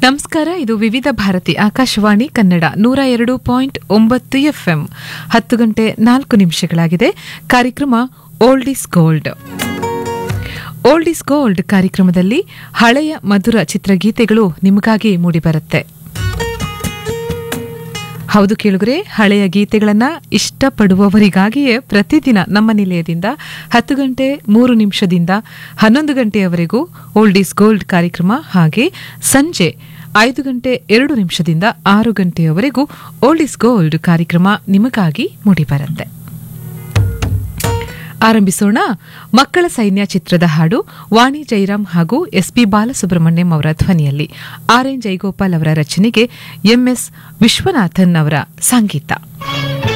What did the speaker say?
ನಮಸ್ಕಾರ ಇದು ವಿವಿಧ ಭಾರತಿ ಆಕಾಶವಾಣಿ ಕನ್ನಡ ನೂರ ಎರಡು ಪಾಯಿಂಟ್ ಒಂಬತ್ತು ಎಫ್ಎಂ ಹತ್ತು ಗಂಟೆ ನಾಲ್ಕು ನಿಮಿಷಗಳಾಗಿದೆ ಕಾರ್ಯಕ್ರಮ old is gold old is gold ಕಾರ್ಯಕ್ರಮದಲ್ಲಿ ಹಳೆಯ ಮಧುರ ಚಿತ್ರಗೀತೆಗಳು ನಿಮಗಾಗಿ ಮೂಡಿಬರುತ್ತೆ ಹೌದು ಕೇಳುಗರೆ ಹಳೆಯ ಗೀತೆಗಳನ್ನ ಇಷ್ಟಪಡುವವರಿಗಾಗಿಯೇ ಪ್ರತಿದಿನ ನಮ್ಮ ನಿಲಯದಿಂದ ಹತ್ತು ಗಂಟೆ ಮೂರು ನಿಮಿಷದಿಂದ ಹನ್ನೊಂದು ಗಂಟೆಯವರೆಗೂ ಓಲ್ಡ್ ಈಸ್ ಗೋಲ್ಡ್ ಕಾರ್ಯಕ್ರಮ ಹಾಗೆ ಸಂಜೆ ಐದು ಗಂಟೆ ಎರಡು ನಿಮಿಷದಿಂದ ಆರು ಗಂಟೆಯವರೆಗೂ ಓಲ್ಡ್ ಈಸ್ ಗೋಲ್ಡ್ ಕಾರ್ಯಕ್ರಮ ನಿಮಗಾಗಿ ಮೂಡಿಬರುತ್ತೆ ಆರಂಭಿಸೋಣ ಮಕ್ಕಳ ಸೈನ್ಯ ಚಿತ್ರದ ಹಾಡು ವಾಣಿ ಜೈರಾಮ್ ಹಾಗೂ ಎಸ್ಪಿ ಬಾಲಸುಬ್ರಹ್ಮಣ್ಯಂ ಅವರ ಧ್ವನಿಯಲ್ಲಿ ಆರ್ ಎನ್ ಜೈಗೋಪಾಲ್ ಅವರ ರಚನೆಗೆ ಎಂಎಸ್ ವಿಶ್ವನಾಥನ್ ಅವರ ಸಂಗೀತ